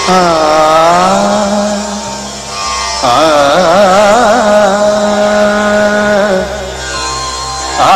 ആ ആ ആ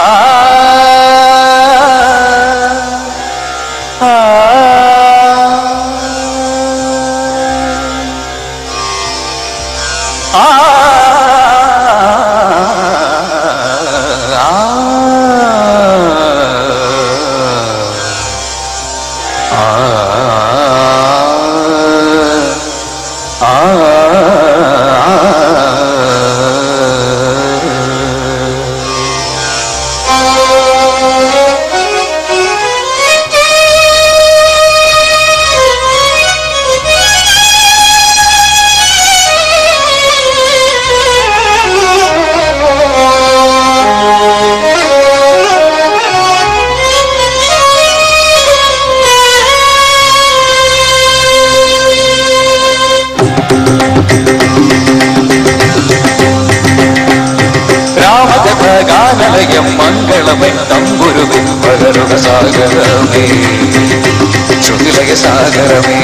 രാമകഥ ഗാനലയം മംഗളമേ തമ്പുരുവേ പകരുക സാഗരമേ ശ്രുതിലയ സാഗരമേ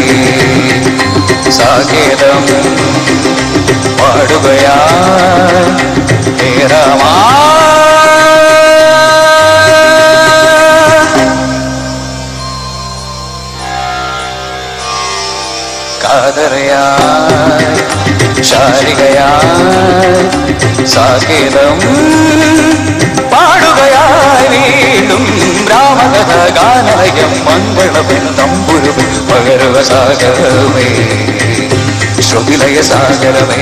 സാകേതം പാടുകയാ നേരമാ കാതരയായി ശാരികയായി സാകേതം പാടുകയായി വീണ്ടും രാമകഥ ഗാനലയം മംഗളമേ തമ്പുരുവേ പകരുക സാഗരമേ ശ്രുതിലയ സാഗരമേ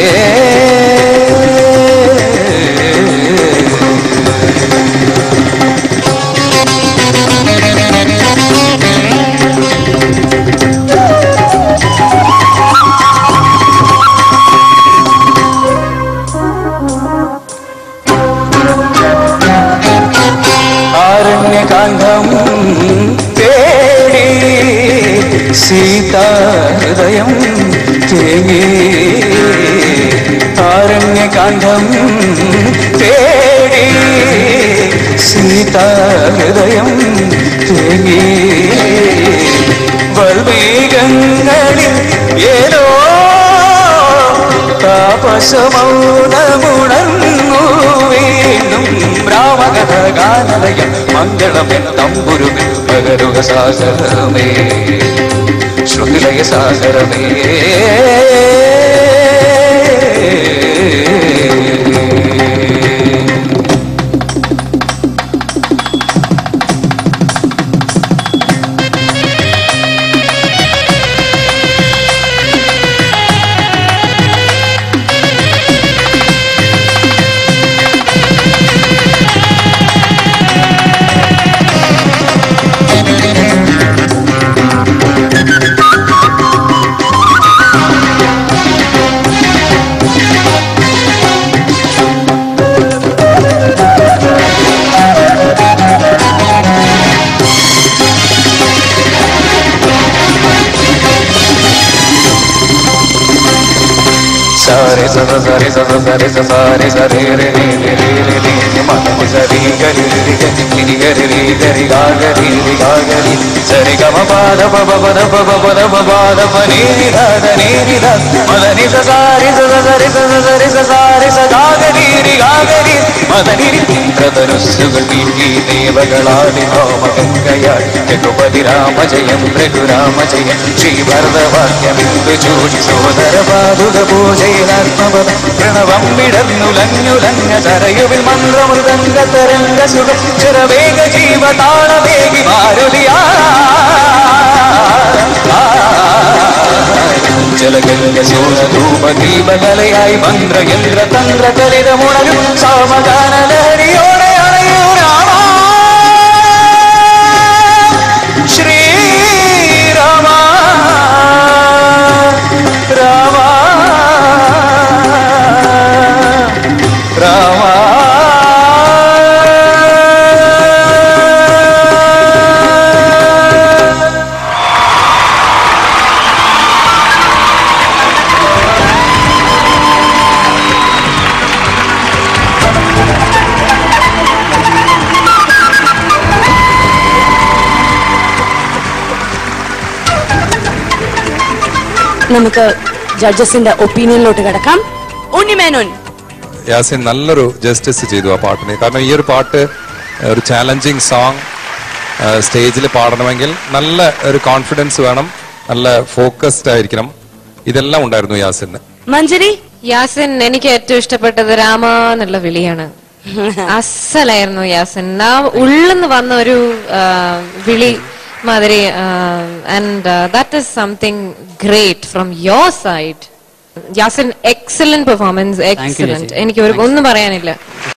ആരണ്യകാന്ഡം തേടി സീതാഹൃദയം തേങ്ങി ആരണ്യകാന്ഡം തേടി സീതാഹൃദയം തേങ്ങി വൽമീകങ്ങളിൽ ഏതോ താപസമൗനമുണർന്നു വീണ്ടും രാമകഥ ഗാനലയം മംഗളമേ തമ്പുരുമേ പകരുക സാഗരമേ ശ്രുതിലയ സാഗരമേ സാരി സദ സരി സദ സരി സ സാരി സരി രി രി രി രി രി രി രി മതി സരി ഗരി രി രി ഗരി ഗരി രി ഗരി ഗാ ഗരി രി ഗാ ഗരി സരി ഗമ പാദ പ പ പദ പ പ പദ പ പാദ പ നീ രി ധ ധ നീ രി ധ മദ നി സ സാരി സ സ സരി സ സ സരി സ സാരി സ ഗാ ഗരി രി ഗാ ഗരി മദ നി രി ഇന്ദ്രധനുസ്സുകൾ നീട്ടി ദേവകളാടി ഹോമഗംഗയാൾ രഘുപതി രാമ ജയം രഘുരാമ ജയം ശ്രീഭരതവാക്യമിന്ദു ചൂടി സോദര പാതുക പൂജയിലാത്മപദ പ്രണവം വിടർന്നുലഞ്ഞുലഞ്ഞ തരയുവിൽ മന്ത്രമൃദംഗ തരംഗ സുഖ ചിരവേഗ ജീവതാളവേഗി മാരുതിയാ ജലഗംഗ സൂരധൂപ ദീപകലയായി മന്ത്രയന്ത്ര തന്ത്ര കലിതമുണരും സാമഗാന ലഹരിയോടെ അണയൂ രാമ ശ്രീരാമ രാമ രാമ ആ നമുക്ക് ജഡ്ജസിന്റെ ഒപ്പീനിയനിലോട്ട് കിടക്കാം ഉണ്ണിമേനോൻ യാസിൻ നല്ലൊരു ജസ്റ്റിസ് ചെയ്തു ആ പാട്ടിന് കാരണം ഈ ഒരു പാട്ട് ഒരു ചാലഞ്ചിങ് സോങ് സ്റ്റേജിൽ പാടണമെങ്കിൽ നല്ല ഒരു കോൺഫിഡൻസ് വേണം നല്ല ഫോക്കസ്ഡ് ആയിരിക്കണം ഇതെല്ലാം ഉണ്ടായിരുന്നു യാസിന് മഞ്ജരി യാസിൻ എനിക്ക് ഏറ്റവും ഇഷ്ടപ്പെട്ടത് രാമ എന്നുള്ള വിളിയാണ് അസലായിരുന്നു യാസിൻ ആ ഉള്ളിന്ന് വന്ന ഒരു ആ, വിളി മാതിരി and that is something great from your side Yasin excellent performance excellent എനിക്ക് ഒരു ഒന്നും പറയാനില്ല